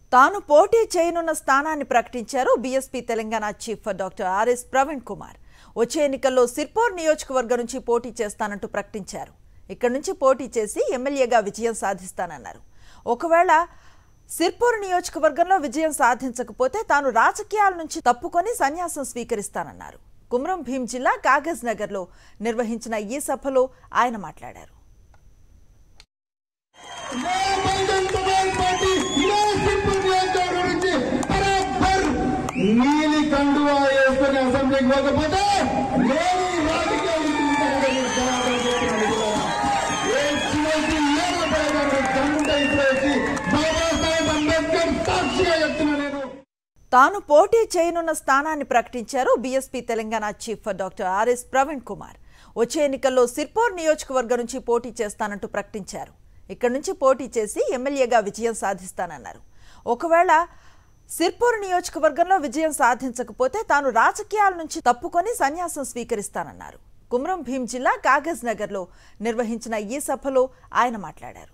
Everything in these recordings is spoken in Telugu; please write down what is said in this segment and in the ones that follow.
తాను పోటీ చేయనున్న స్థానాన్ని ప్రకటించారు BSP Telangana chief doctor RS Praveen Kumar వచ్చే ఎన్నికల్లో సిర్పూర్ నియోజకవర్గం నుంచి పోటీ చేస్తానంటూ ప్రకటించారు ఇక్కడి నుంచి పోటీ చేసి ఎమ్మెల్యేగా విజయం సాధిస్తానన్నారు ఒకవేళ సిర్పూర్ నియోజకవర్గంలో విజయం సాధించకపోతే తాను రాజకీయాల నుంచి తప్పుకొని సన్యాసం స్వీకరిస్తానన్నారు కుమ్రం భీం జిల్లా కాగజ్ నగర్లో నిర్వహించిన ఈ సభలో ఆయన మాట్లాడారు నీలి కండువా వేసుకుని అసెంబ్లీకి పోకపోతే నేను ఈ రాజకీయ ఉద్యమానికి జవాబు చెప్తున్నాను కూడా. ఏ చివరికి ఏదో పడగానే జమ్ముంటే ఇప్పుడేసి బాబాసాహెబ్ అంబేద్కర్ సాక్షిగా చెప్తున్నా నేను తాను పోటీ చేయనున్న స్థానాన్ని ప్రకటించారు BSP Telangana chief doctor RS Praveen Kumar వచ్చే ఎన్నికల్లో సిర్పూర్ నియోజకవర్గం నుంచి పోటీ చేస్తానంటూ ప్రకటించారు ఇక్కడి నుంచి పోటీ చేసి ఎమ్మెల్యేగా విజయం సాధిస్తానన్నారు ఒకవేళ సిర్పూర్ నియోజకవర్గంలో విజయం సాధించకపోతే తాను రాజకీయాల నుంచి తప్పుకొని సన్యాసం స్వీకరిస్తానన్నారు కుమ్రం భీం జిల్లా కాగజ్ నగర్లో నిర్వహించిన ఈ సభలో ఆయన మాట్లాడారు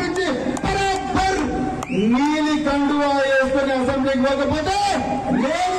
నీలి కండువా వేసుకుని అసెంబ్లీకి పోకపోతే నేను